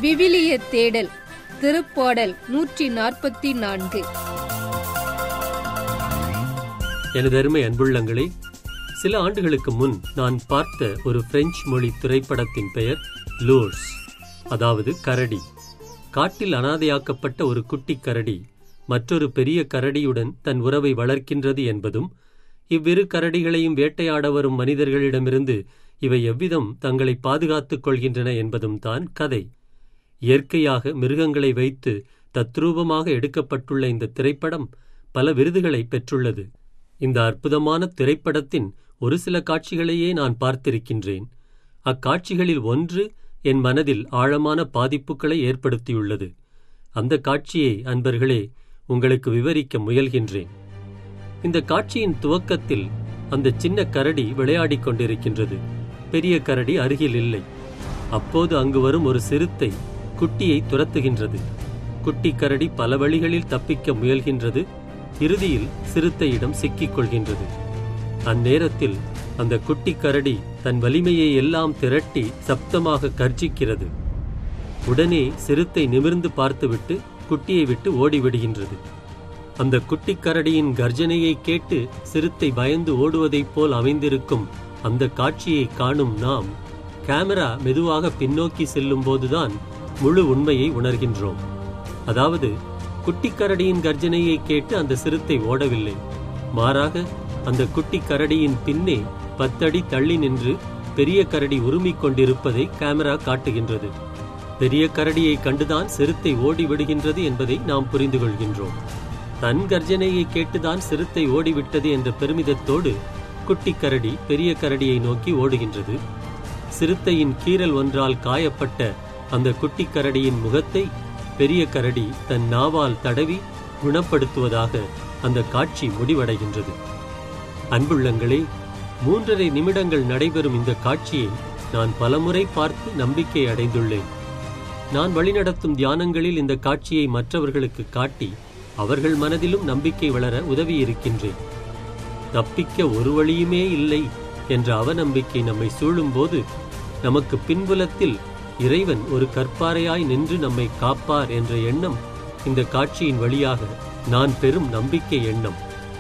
விவிலிய தேடல் திருப்பாடல் நூற்றி நாற்பத்தி நான்கு எனதருமை அன்புள்ளங்களே சில ஆண்டுகளுக்கு முன் நான் பார்த்த ஒரு பிரெஞ்சு மொழி திரைப்படத்தின் பெயர் லூர்ஸ் அதாவது கரடி காட்டில் அனாதையாக்கப்பட்ட ஒரு குட்டி கரடி மற்றொரு பெரிய கரடியுடன் தன் உறவை வளர்க்கின்றது என்பதும் இவ்விரு கரடிகளையும் வேட்டையாட வரும் மனிதர்களிடமிருந்து இவை எவ்விதம் தங்களை பாதுகாத்துக் கொள்கின்றன என்பதும் தான் கதை இயற்கையாக மிருகங்களை வைத்து தத்ரூபமாக எடுக்கப்பட்டுள்ள இந்த திரைப்படம் பல விருதுகளை பெற்றுள்ளது இந்த அற்புதமான திரைப்படத்தின் ஒரு சில காட்சிகளையே நான் பார்த்திருக்கின்றேன் அக்காட்சிகளில் ஒன்று என் மனதில் ஆழமான பாதிப்புகளை ஏற்படுத்தியுள்ளது அந்த காட்சியை அன்பர்களே உங்களுக்கு விவரிக்க முயல்கின்றேன் இந்த காட்சியின் துவக்கத்தில் அந்த சின்ன கரடி விளையாடிக் கொண்டிருக்கின்றது பெரிய கரடி அருகில் இல்லை அப்போது அங்கு வரும் ஒரு சிறுத்தை குட்டியை துரத்துகின்றது குட்டி கரடி பல வழிகளில் தப்பிக்க முயல்கின்றது இறுதியில் சிறுத்தையிடம் சிக்கிக் கொள்கின்றது அந்நேரத்தில் அந்த குட்டி கரடி தன் வலிமையை எல்லாம் திரட்டி சப்தமாக கர்ஜிக்கிறது உடனே சிறுத்தை நிமிர்ந்து பார்த்துவிட்டு குட்டியை விட்டு ஓடிவிடுகின்றது அந்த குட்டி கரடியின் கர்ஜனையை கேட்டு சிறுத்தை பயந்து ஓடுவதைப் போல் அமைந்திருக்கும் அந்த காட்சியை காணும் நாம் கேமரா மெதுவாக பின்னோக்கி செல்லும் போதுதான் முழு உண்மையை உணர்கின்றோம் அதாவது குட்டி கரடியின் கர்ஜனையை கேட்டு அந்த சிறுத்தை ஓடவில்லை மாறாக அந்த குட்டி கரடியின் பின்னே பத்தடி தள்ளி நின்று பெரிய கரடி உருமிக் கொண்டிருப்பதை கேமரா காட்டுகின்றது பெரிய கரடியை கண்டுதான் சிறுத்தை ஓடி விடுகின்றது என்பதை நாம் புரிந்து கொள்கின்றோம் தன் கர்ஜனையை கேட்டுதான் சிறுத்தை ஓடிவிட்டது என்ற பெருமிதத்தோடு குட்டி கரடி பெரிய கரடியை நோக்கி ஓடுகின்றது சிறுத்தையின் கீறல் ஒன்றால் காயப்பட்ட அந்த குட்டி கரடியின் முகத்தை பெரிய கரடி தன் நாவால் தடவி குணப்படுத்துவதாக அந்த காட்சி முடிவடைகின்றது அன்புள்ளங்களே மூன்றரை நிமிடங்கள் நடைபெறும் இந்த காட்சியை நான் பலமுறை பார்த்து நம்பிக்கை அடைந்துள்ளேன் நான் வழிநடத்தும் தியானங்களில் இந்த காட்சியை மற்றவர்களுக்கு காட்டி அவர்கள் மனதிலும் நம்பிக்கை வளர உதவியிருக்கின்றேன் தப்பிக்க ஒரு வழியுமே இல்லை என்ற அவநம்பிக்கை நம்மை சூழும்போது நமக்கு பின்புலத்தில் இறைவன் ஒரு கற்பாறையாய் நின்று நம்மை காப்பார் என்ற எண்ணம் இந்த காட்சியின் வழியாக நான் பெறும் நம்பிக்கை எண்ணம்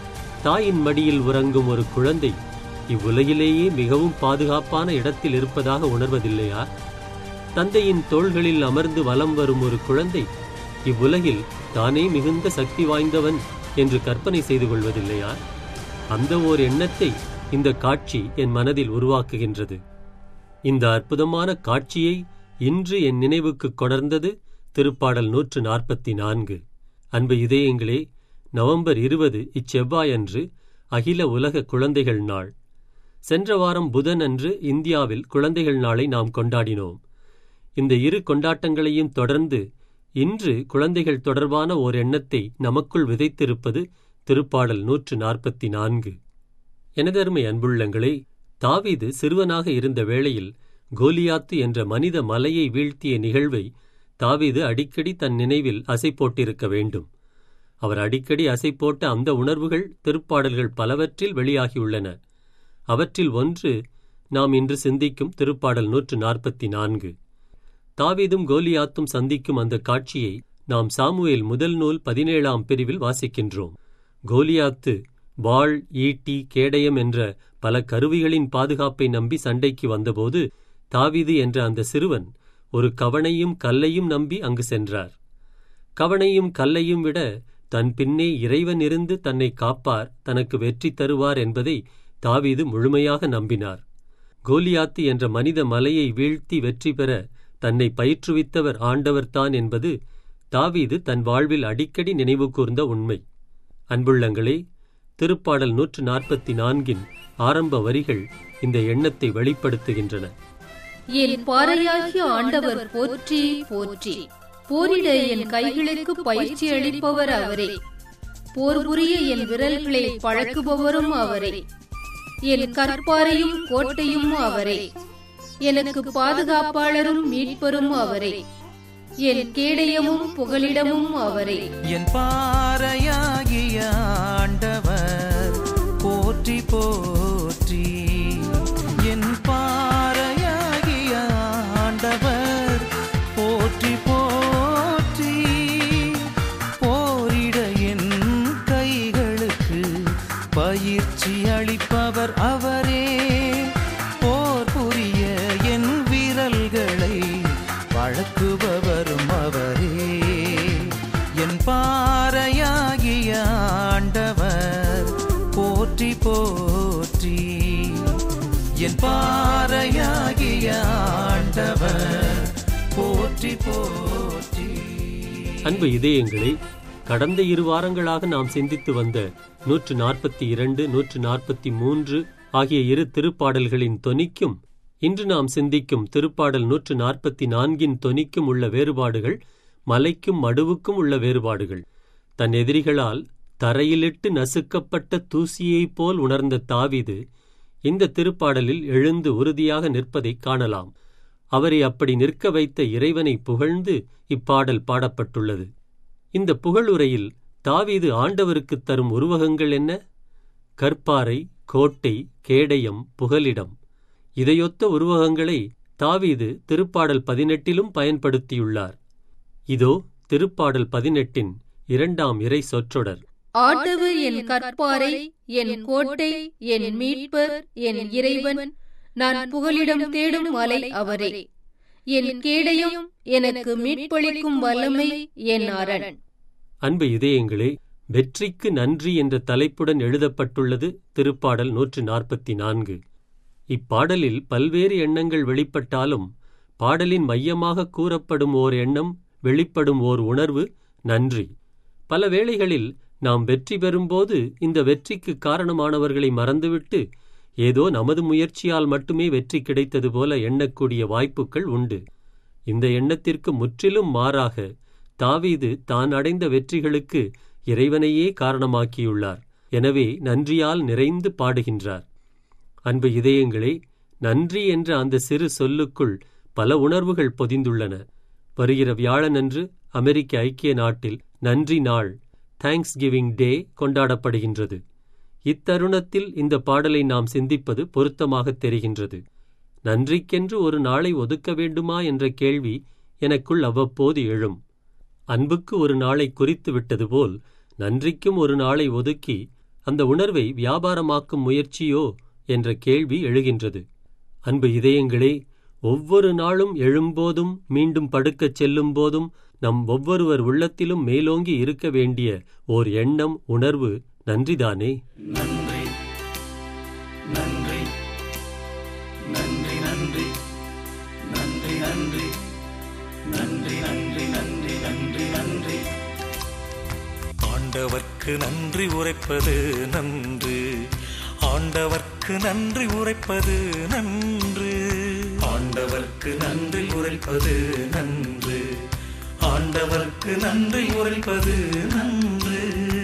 தாயின் மடியில் உறங்கும் ஒரு குழந்தை இவ்வுலகிலேயே மிகவும் பாதுகாப்பான இடத்தில் இருப்பதாக உணர்வதில்லையா தந்தையின் தோள்களில் அமர்ந்து வலம் வரும் ஒரு குழந்தை இவ்வுலகில் தானே மிகுந்த சக்தி வாய்ந்தவன் என்று கற்பனை செய்து கொள்வதில்லையா அந்த ஓர் எண்ணத்தை இந்த காட்சி என் மனதில் உருவாக்குகின்றது இந்த அற்புதமான காட்சியை இன்று என் நினைவுக்கு கொணர்ந்தது திருப்பாடல் நூற்று நாற்பத்தி நான்கு அன்பு இதயங்களே நவம்பர் இருபது இச்செவ்வாயன்று அகில உலக குழந்தைகள் நாள் சென்ற வாரம் புதன் அன்று இந்தியாவில் குழந்தைகள் நாளை நாம் கொண்டாடினோம் இந்த இரு கொண்டாட்டங்களையும் தொடர்ந்து இன்று குழந்தைகள் தொடர்பான ஓர் எண்ணத்தை நமக்குள் விதைத்திருப்பது திருப்பாடல் நூற்று நாற்பத்தி நான்கு எனதருமை அன்புள்ளங்களே தாவீது சிறுவனாக இருந்த வேளையில் கோலியாத்து என்ற மனித மலையை வீழ்த்திய நிகழ்வை தாவீது அடிக்கடி தன் நினைவில் அசை போட்டிருக்க வேண்டும் அவர் அடிக்கடி அசை போட்ட அந்த உணர்வுகள் திருப்பாடல்கள் பலவற்றில் வெளியாகியுள்ளன அவற்றில் ஒன்று நாம் இன்று சிந்திக்கும் திருப்பாடல் நூற்று நாற்பத்தி நான்கு தாவீதும் கோலியாத்தும் சந்திக்கும் அந்த காட்சியை நாம் சாமுவேல் முதல் நூல் பதினேழாம் பிரிவில் வாசிக்கின்றோம் கோலியாத்து வாள் ஈட்டி கேடயம் என்ற பல கருவிகளின் பாதுகாப்பை நம்பி சண்டைக்கு வந்தபோது தாவீது என்ற அந்த சிறுவன் ஒரு கவனையும் கல்லையும் நம்பி அங்கு சென்றார் கவனையும் கல்லையும் விட தன் பின்னே இறைவன் இருந்து தன்னை காப்பார் தனக்கு வெற்றி தருவார் என்பதை தாவீது முழுமையாக நம்பினார் கோலியாத்து என்ற மனித மலையை வீழ்த்தி வெற்றி பெற தன்னை பயிற்றுவித்தவர் ஆண்டவர்தான் என்பது தாவீது தன் வாழ்வில் அடிக்கடி நினைவு கூர்ந்த உண்மை அன்புள்ளங்களே திருப்பாடல் நூற்று நாற்பத்தி நான்கின் ஆரம்ப வரிகள் இந்த எண்ணத்தை வெளிப்படுத்துகின்றன என் பாறையாகிய ஆண்டவர் போற்றி போற்றி போரிட என் கைகளுக்கு பயிற்சி அளிப்பவர் அவரே போர் புரிய என் விரல்களை பழக்குபவரும் அவரே என் கற்பாரையும் கோட்டையும் அவரே எனக்கு பாதுகாப்பாளரும் மீட்பரும் அவரே என் கேடயமும் புகலிடமும் அவரே என் பாறையாகிய ஆண்டவர் போற்றி போற்றி என் பாறையாகிய ஆண்டவர் போற்றி அவரே போர் புரிய என் விரல்களை வழக்குபவரும் அவரே என் பாறையாகிய ஆண்டவர் போற்றி போற்றி என் பாறையாகிய ஆண்டவர் போற்றி போற்றி அன்பு இதயங்களே கடந்த இரு வாரங்களாக நாம் சிந்தித்து வந்த நூற்று நாற்பத்தி இரண்டு நூற்று நாற்பத்தி மூன்று ஆகிய இரு திருப்பாடல்களின் தொனிக்கும் இன்று நாம் சிந்திக்கும் திருப்பாடல் நூற்று நாற்பத்தி நான்கின் தொனிக்கும் உள்ள வேறுபாடுகள் மலைக்கும் மடுவுக்கும் உள்ள வேறுபாடுகள் தன் எதிரிகளால் தரையிலிட்டு நசுக்கப்பட்ட தூசியைப் போல் உணர்ந்த தாவீது இந்த திருப்பாடலில் எழுந்து உறுதியாக நிற்பதைக் காணலாம் அவரை அப்படி நிற்க வைத்த இறைவனை புகழ்ந்து இப்பாடல் பாடப்பட்டுள்ளது இந்த புகழுரையில் தாவீது ஆண்டவருக்குத் தரும் உருவகங்கள் என்ன கற்பாறை கோட்டை கேடயம் புகலிடம் இதையொத்த உருவகங்களை தாவீது திருப்பாடல் பதினெட்டிலும் பயன்படுத்தியுள்ளார் இதோ திருப்பாடல் பதினெட்டின் இரண்டாம் இறை சொற்றொடர் ஆண்டவர் என் கற்பாரை என் கோட்டை என் மீட்பர் என் இறைவன் நான் புகலிடம் தேடும் மலை அவரே என் கேடயம் எனக்கு மீட்பளிக்கும் வல்லமை என் அரண் அன்பு இதயங்களே வெற்றிக்கு நன்றி என்ற தலைப்புடன் எழுதப்பட்டுள்ளது திருப்பாடல் நூற்று நாற்பத்தி நான்கு இப்பாடலில் பல்வேறு எண்ணங்கள் வெளிப்பட்டாலும் பாடலின் மையமாக கூறப்படும் ஓர் எண்ணம் வெளிப்படும் ஓர் உணர்வு நன்றி பல வேளைகளில் நாம் வெற்றி பெறும்போது இந்த வெற்றிக்கு காரணமானவர்களை மறந்துவிட்டு ஏதோ நமது முயற்சியால் மட்டுமே வெற்றி கிடைத்தது போல எண்ணக்கூடிய வாய்ப்புகள் உண்டு இந்த எண்ணத்திற்கு முற்றிலும் மாறாக தாவீது தான் அடைந்த வெற்றிகளுக்கு இறைவனையே காரணமாக்கியுள்ளார் எனவே நன்றியால் நிறைந்து பாடுகின்றார் அன்பு இதயங்களே நன்றி என்ற அந்த சிறு சொல்லுக்குள் பல உணர்வுகள் பொதிந்துள்ளன வருகிற வியாழனன்று அமெரிக்க ஐக்கிய நாட்டில் நன்றி நாள் தேங்க்ஸ் கிவிங் டே கொண்டாடப்படுகின்றது இத்தருணத்தில் இந்த பாடலை நாம் சிந்திப்பது பொருத்தமாக தெரிகின்றது நன்றிக்கென்று ஒரு நாளை ஒதுக்க வேண்டுமா என்ற கேள்வி எனக்குள் அவ்வப்போது எழும் அன்புக்கு ஒரு நாளை குறித்து விட்டது போல் நன்றிக்கும் ஒரு நாளை ஒதுக்கி அந்த உணர்வை வியாபாரமாக்கும் முயற்சியோ என்ற கேள்வி எழுகின்றது அன்பு இதயங்களே ஒவ்வொரு நாளும் எழும்போதும் மீண்டும் படுக்கச் செல்லும் போதும் நம் ஒவ்வொருவர் உள்ளத்திலும் மேலோங்கி இருக்க வேண்டிய ஓர் எண்ணம் உணர்வு நன்றிதானே நன்றி நன்றி நன்றி நன்றி நன்றி நன்றி நன்றி நன்றி நன்றி நன்றி நன்றி ஆண்டவர்க்கு நன்றி உரைப்பது நன்று ஆண்டவர்க்கு நன்றி உரைப்பது நன்று ஆண்டவர்க்கு நன்றி உரைப்பது நன்று ஆண்டவர்க்கு நன்றி உரைப்பது நன்று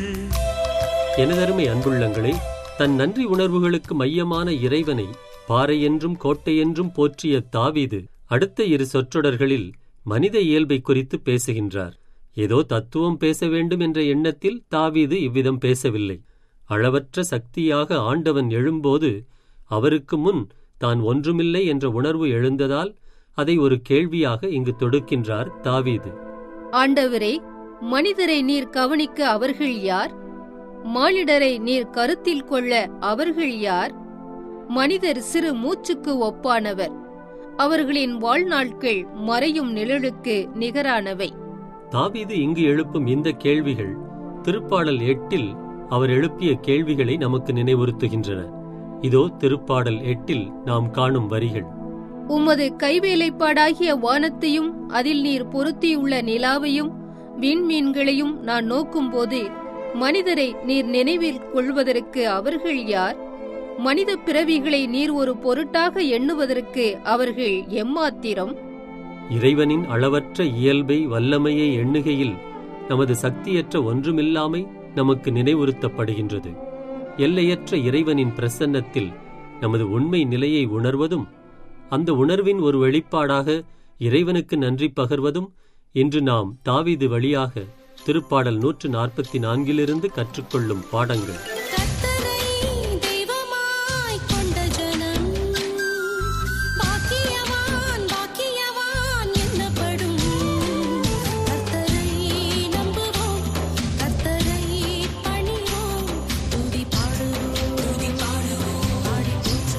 எனதருமை அன்புள்ளங்களே தன் நன்றி உணர்வுகளுக்கு மையமான இறைவனை பாறை என்றும் கோட்டை என்றும் போற்றிய தாவீது அடுத்த இரு சொற்றொடர்களில் மனித இயல்பை குறித்து பேசுகின்றார் ஏதோ தத்துவம் பேச வேண்டும் என்ற எண்ணத்தில் தாவீது இவ்விதம் பேசவில்லை அளவற்ற சக்தியாக ஆண்டவன் எழும்போது அவருக்கு முன் தான் ஒன்றுமில்லை என்ற உணர்வு எழுந்ததால் அதை ஒரு கேள்வியாக இங்கு தொடுக்கின்றார் தாவீது ஆண்டவரே மனிதரை நீர் கவனிக்க அவர்கள் யார் மானிடரை நீர் கருத்தில் கொள்ள அவர்கள் யார் மனிதர் சிறு மூச்சுக்கு ஒப்பானவர் அவர்களின் வாழ்நாட்கள் மறையும் நிழலுக்கு நிகரானவை தாவீது இங்கு எழுப்பும் இந்த கேள்விகள் திருப்பாடல் எட்டில் அவர் எழுப்பிய கேள்விகளை நமக்கு நினைவுறுத்துகின்றன இதோ திருப்பாடல் எட்டில் நாம் காணும் வரிகள் உமது கைவேலைப்பாடாகிய வானத்தையும் அதில் நீர் பொருத்தியுள்ள நிலாவையும் விண்மீன்களையும் நான் நோக்கும்போது மனிதரை நீர் நினைவில் கொள்வதற்கு அவர்கள் யார் மனித பிறவிகளை நீர் ஒரு பொருட்டாக எண்ணுவதற்கு அவர்கள் எம்மாத்திரம் இறைவனின் அளவற்ற இயல்பை வல்லமையை எண்ணுகையில் நமது சக்தியற்ற ஒன்றுமில்லாமை நமக்கு நினைவுறுத்தப்படுகின்றது எல்லையற்ற இறைவனின் பிரசன்னத்தில் நமது உண்மை நிலையை உணர்வதும் அந்த உணர்வின் ஒரு வெளிப்பாடாக இறைவனுக்கு நன்றி பகர்வதும் இன்று நாம் தாவீது வழியாக திருப்பாடல் நூற்று நாற்பத்தி நான்கிலிருந்து கற்றுக்கொள்ளும் பாடங்கள் கர்த்தரை தெய்வமாய் கொண்ட ஜனம் பாக்கியவான் பாக்கியவான் என்னப்படும் கர்த்தரை நம்புவோம் கர்த்தரை பணிவோம் துதி பாடுவோம் துதி பாடுவோம் பாடி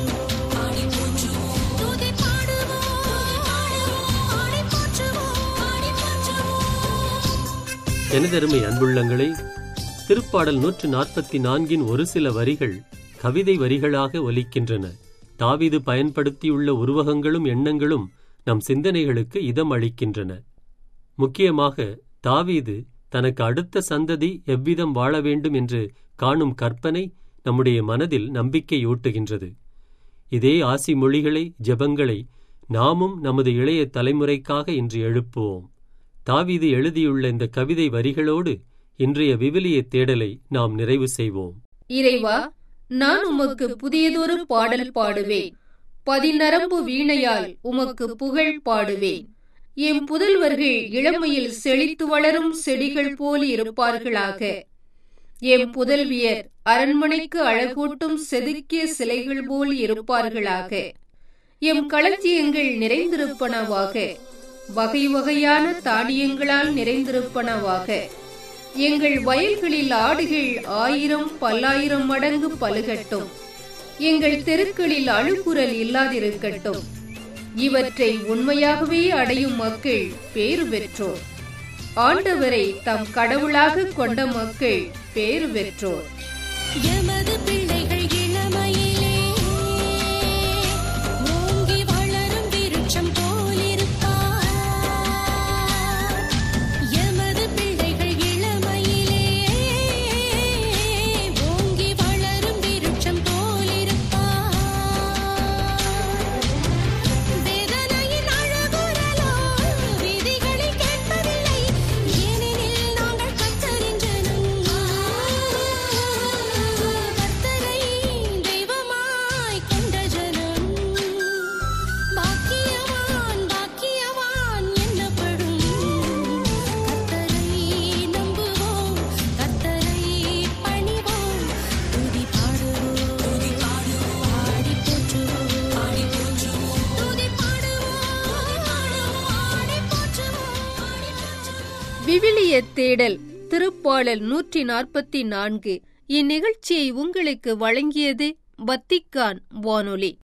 எனதருமை அன்புள்ளங்களே திருப்பாடல் நூற்று நாற்பத்தி நான்கின் ஒரு சில வரிகள் கவிதை வரிகளாக ஒலிக்கின்றன தாவீது பயன்படுத்தியுள்ள உருவகங்களும் எண்ணங்களும் நம் சிந்தனைகளுக்கு இதம் அளிக்கின்றன முக்கியமாக தாவீது தனக்கு அடுத்த சந்ததி எவ்விதம் வாழ வேண்டும் என்று காணும் கற்பனை நம்முடைய மனதில் நம்பிக்கையூட்டுகின்றது இதே ஆசி மொழிகளை ஜெபங்களை நாமும் நமது இளைய தலைமுறைக்காக இன்று எழுப்புவோம் தாவீது எழுதியுள்ள இந்த கவிதை வரிகளோடு இன்றைய விவிலிய தேடலை நாம் நிறைவு செய்வோம் இறைவா நான் உமக்கு புதியதொரு பாடல் பாடுவேன் பதிநரம்பு வீணையால் உமக்கு புகழ் பாடுவேன் எம் புதல்வர்கள் இளமையில் செழித்து வளரும் செடிகள் போல் இருப்பார்களாக எம் புதல்வியர் அரண்மனைக்கு அழகூட்டும் செதுக்கிய சிலைகள் போல் இருப்பார்களாக எம் களஞ்சியங்கள் நிறைந்திருப்பனவாக வகை வகையான தானியங்களால் நிறைந்திருப்பனவாக எங்கள் வயல்களில் ஆடுகள் ஆயிரம் பல்லாயிரம் மடங்கு பலுகட்டும் எங்கள் தெருக்களில் அழுகுரல் இல்லாதிருக்கட்டும் இவற்றை உண்மையாகவே அடையும் மக்கள் பேறு பெற்றோர் ஆண்டவரை தம் கடவுளாக கொண்ட மக்கள் பேறு பெற்றோர் எமது பிள்ளைகள் இளமையிலே ஓங்கி வளரும் விருட்சம் போலிருப்பார் எமது பிள்ளைகள் இளமையிலே ஓங்கி வளரும் விருட்சம் போலிருப்பார் வேதனையின் அழகுரலோ விதிகளை கேட்பதில்லை ஏனெனில் நாங்கள் கத்தரின் ஜனம் கர்த்தரை தெய்வமாய் கொண்ட ஜனம் பாக்கியவான் பாக்கியவான் என்னப்படும் கர்த்தரை நம்புவோம் கர்த்தரை பணிவோம் துதி பாடுவோம் துதி பாடுவோம் ஆடி போற்றுவோம் ஆடி போற்றுவோம் துதி பாடுவோம் ஆடி போற்றுவோம் ஆடி போற்றுவோம் விவிலிய தேடல் திருப்பாடல் நூற்றி நாற்பத்தி நான்கு இந்நிகழ்ச்சியை உங்களுக்கு வழங்கியது வத்திக்கான் வானொலி